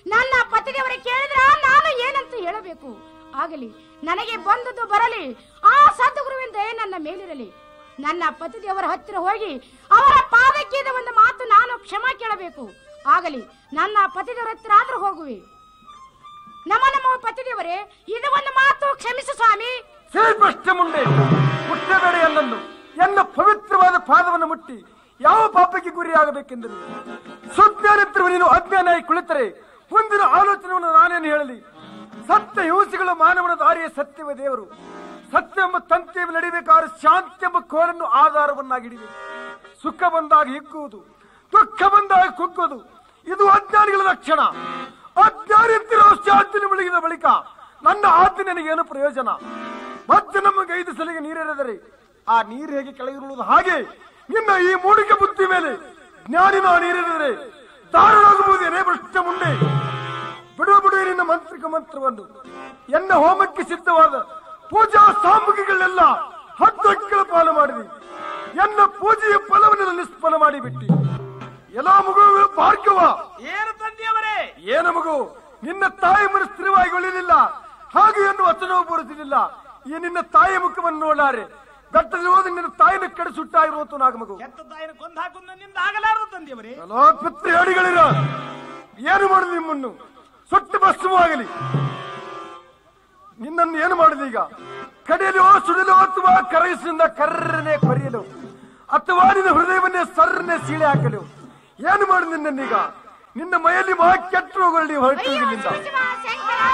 ನನ್ನ ಪತಿದೇವರೇ ಕೇಳಿದ್ರ ನಾನು ಏನಂತ ಹೇಳಬೇಕು ಆಗಲಿ ನನಗೆ ಬಂದದ್ದು ಬರಲಿ ಆ ಸದ್ಗುರುವಿನ ದಯೆ ನನ್ನ ಮೇಲಿರಲಿ ನನ್ನ ಪತಿದೇವರ ಹತ್ತಿರ ಹೋಗಿ ಅವರ ಪಾದಕ್ಕೆ ಇದು ಒಂದು ಮಾತು ನಾನು ಕ್ಷಮಾ ಕೇಳಬೇಕು ಆಗಲಿ ನನ್ನ ಪತಿದೇವರ ಹತ್ತಿರ ಆದ್ರೂ ಹೋಗುವೆ ನಮ್ಮ ನಮ್ಮ ಪತಿದೇವರೇ ಇದು ಒಂದು ಮಾತು ಕ್ಷಮಿಸು ಸ್ವಾಮಿ ಶ್ರೀಕೃಷ್ಣ ಮುಂದೆ ಮುಟ್ಟಬೇಡ ಎನ್ನನ್ನು ಎನ್ನ ಪವಿತ್ರವಾದ ಪಾದವನ್ನು ಮುಟ್ಟಿ ಯಾವ ಪಾಪಕ್ಕೆ ಗುರಿಯಾಗಬೇಕೆಂದರು ಸುಜ್ಞಾನಿತ್ರುವ ನೀನು ಅಜ್ಞಾನಾಗಿ ಕುಳಿತರೆ ಮುಂದಿನ ಆಲೋಚನೆಯನ್ನು ನಾನೇನು ಹೇಳಲಿ ಸತ್ಯ ಹಿಂಸೆಗಳು ಮಾನವನ ದಾರಿಯ ಸತ್ಯವೇ ದೇವರು ಸತ್ಯ ಎಂಬ ತಂತಿಯನ್ನು ನಡಿಬೇಕಾದ್ರೆ ಶಾಂತಿ ಎಂಬ ಕೋರನ್ನು ಆಧಾರವನ್ನಾಗಿಡಬೇಕು ಸುಖ ಬಂದಾಗ ಹಿಗ್ಗುವುದು ದುಃಖ ಬಂದಾಗ ಕುಗ್ಗುವುದು ಇದು ಅಜ್ಞಾನಿಗಳ ಲಕ್ಷಣ ಅಜ್ಞಾನಿತ್ತಿರೋ ಶಾಂತಿನ ಮುಳುಗಿದ ಬಳಿಕ ನನ್ನ ಆಜ್ಞೆ ನನಗೇನು ಪ್ರಯೋಜನ ಮತ್ತೆ ನಮಗೆ ಐದು ಸಲಿಗೆ ನೀರೆರೆದರೆ ಆ ನೀರು ಹೇಗೆ ಕೆಳಗಿರುವುದು ಹಾಗೆ ನಿನ್ನ ಈ ಮೂಡಿಕೆ ಬುದ್ಧಿ ಮೇಲೆ ಜ್ಞಾನಿನ ನೀರೆರೆದರೆ ದಾರುಣಾಗಬಹುದೇನೇ ಭ್ರಷ್ಟ ಮುಂದೆ ಬಿಡುವ ಬಿಡುವ ನಿನ್ನ ಮಂತ್ರಿಕ ಮಂತ್ರವನ್ನು ಎನ್ನ ಹೋಮಕ್ಕೆ ಸಿದ್ಧವಾದ ಪೂಜಾ ಸಾಮಗ್ರಿಗಳನ್ನೆಲ್ಲ ಹತ್ತಕ್ಕಳ ಪಾಲು ಮಾಡಿದೆ ಎನ್ನ ಪೂಜೆಯ ಫಲವನ್ನು ನಿಷ್ಫಲ ಮಾಡಿಬಿಟ್ಟಿ ಎಲ್ಲ ಮಗುಗಳು ಭಾರ್ಗವ ಏನು ತಂದೆಯವರೇ ಏನ ಮಗು ನಿನ್ನ ತಾಯಿ ಮನ ಸ್ಥಿರವಾಗಿ ಉಳಿಲಿಲ್ಲ ಹಾಗೆ ಎಂದು ವಚನವು ಬರುತ್ತಿರಲಿಲ್ಲ ಈ ನಿನ್ನ ತಾಯಿಯ ಮುಖವನ್ನು ನೋಡಾರೆ ಬೆಟ್ಟದಲ್ಲಿ ಹೋದ ನಿನ್ನ ತಾಯಿನ ಕಡೆ ಸುಟ್ಟಾಗಿರುವಂತ ನಾಗ ಮಗು ಕೆತ್ತ ತಾಯಿನ ಕೊಂದು ಹಾಕೊಂಡು ನನ್ನಿಂದ ಆಗಲಾರದು ತಂದೆಯವರೇ ಹಲೋ ಪಿತೃ ಹೇಳಿಗಳಿರ ಏನು ಮಾಡುದು ನಿಮ್ಮನ್ನು ಸುಟ್ಟು ಭಸ್ಮವಾಗಲಿ ನಿನ್ನನ್ನು ಏನು ಮಾಡುದು ಈಗ ಕಡೆಯಲು ಸುಡಲು ಅಥವಾ ಕರಗಿಸಿನಿಂದ ಕರ್ರನೆ ಕೊರೆಯಲು ಅಥವಾ ನಿನ್ನ ಹೃದಯವನ್ನೇ ಸರ್ರನೆ ಸೀಳೆ ಹಾಕಲು ಏನು ಮಾಡುದು ನಿನ್ನನ್ನೀಗ ನಿನ್ನ ಮೈಯಲ್ಲಿ ಮಹಾ ಕೆಟ್ಟ ರೋಗಗಳು ಹೊರಟು ಅಯ್ಯೋ ಇಲ್ಲಿಂದ ಶಿವ, ಶಂಕರ